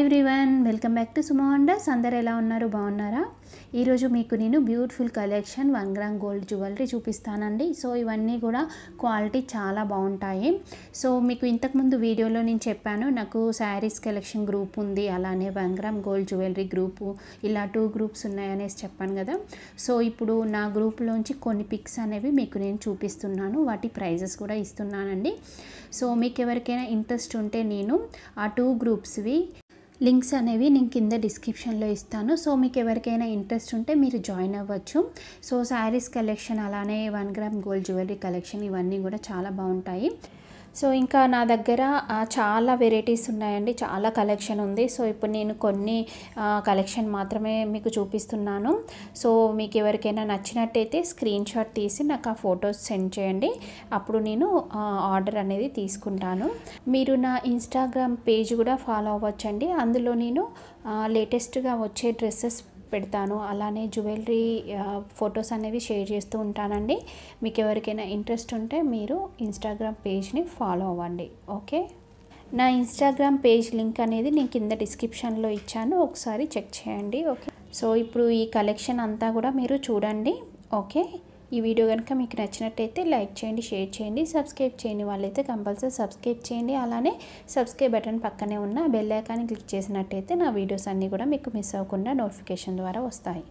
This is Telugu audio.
everyone welcome back to sumo anders అందరు ఎలా ఉన్నారు బాగున్నారా ఈరోజు మీకు నేను beautiful collection one gram gold jewellery చూపిస్తానండి సో ఇవన్నీ కూడా క్వాలిటీ చాలా బాగుంటాయి సో మీకు ఇంతకుముందు వీడియోలో నేను చెప్పాను నాకు శారీస్ కలెక్షన్ గ్రూప్ ఉంది అలానే one gram gold jewellery group ఇలా టూ గ్రూప్స్ ఉన్నాయనేసి చెప్పాను కదా సో ఇప్పుడు నా గ్రూప్లోంచి కొన్ని పిక్స్ అనేవి మీకు నేను చూపిస్తున్నాను వాటి ప్రైజెస్ కూడా ఇస్తున్నానండి సో మీకు ఎవరికైనా ఇంట్రెస్ట్ ఉంటే నేను ఆ టూ గ్రూప్స్వి లింక్స్ అనేవి నేను కింద డిస్క్రిప్షన్లో ఇస్తాను సో మీకు ఎవరికైనా ఇంట్రెస్ట్ ఉంటే మీరు జాయిన్ అవ్వచ్చు సో శారీస్ కలెక్షన్ అలానే one gram gold jewellery collection ఇవన్నీ కూడా చాలా బాగుంటాయి సో ఇంకా నా దగ్గర ఆ, చాలా వెరైటీస్ ఉన్నాయండి చాలా కలెక్షన్ ఉంది సో ఇప్పుడు నేను కొన్ని ఆ, కలెక్షన్ మాత్రమే మీకు చూపిస్తున్నాను సో మీకు ఎవరికైనా నచ్చినట్టయితే స్క్రీన్ షాట్ తీసి నాకు ఆ ఫొటోస్ సెండ్ చేయండి అప్పుడు నేను ఆ, ఆర్డర్ అనేది తీసుకుంటాను మీరు నా ఇన్స్టాగ్రామ్ పేజ్ కూడా ఫాలో అవ్వచ్చండి అందులో నేను ఆ, లేటెస్ట్గా వచ్చే డ్రెస్సెస్ పెడతాను అలానే జ్యువెలరీ ఫొటోస్ అనేవి షేర్ చేస్తూ ఉంటానండి మీకు ఎవరికైనా ఇంట్రెస్ట్ ఉంటే మీరు ఇన్స్టాగ్రామ్ పేజ్ని ఫాలో అవ్వండి ఓకే నా ఇన్స్టాగ్రామ్ పేజ్ లింక్ అనేది నేను కింద డిస్క్రిప్షన్లో ఇచ్చాను ఒకసారి చెక్ చేయండి ఓకే సో ఇప్పుడు ఈ కలెక్షన్ అంతా కూడా మీరు చూడండి ఓకే ఈ వీడియో కనుక మీకు నచ్చినట్టయితే లైక్ చేయండి షేర్ చేయండి సబ్స్క్రైబ్ చేయని వాళ్ళైతే కంపల్సరీ సబ్స్క్రైబ్ చేయండి అలానే సబ్స్క్రైబ్ బటన్ పక్కనే ఉన్న బెల్ ఐకాన్ని క్లిక్ చేసినట్టయితే నా వీడియోస్ అన్నీ కూడా మీకు మిస్ అవ్వకుండా నోటిఫికేషన్ ద్వారా వస్తాయి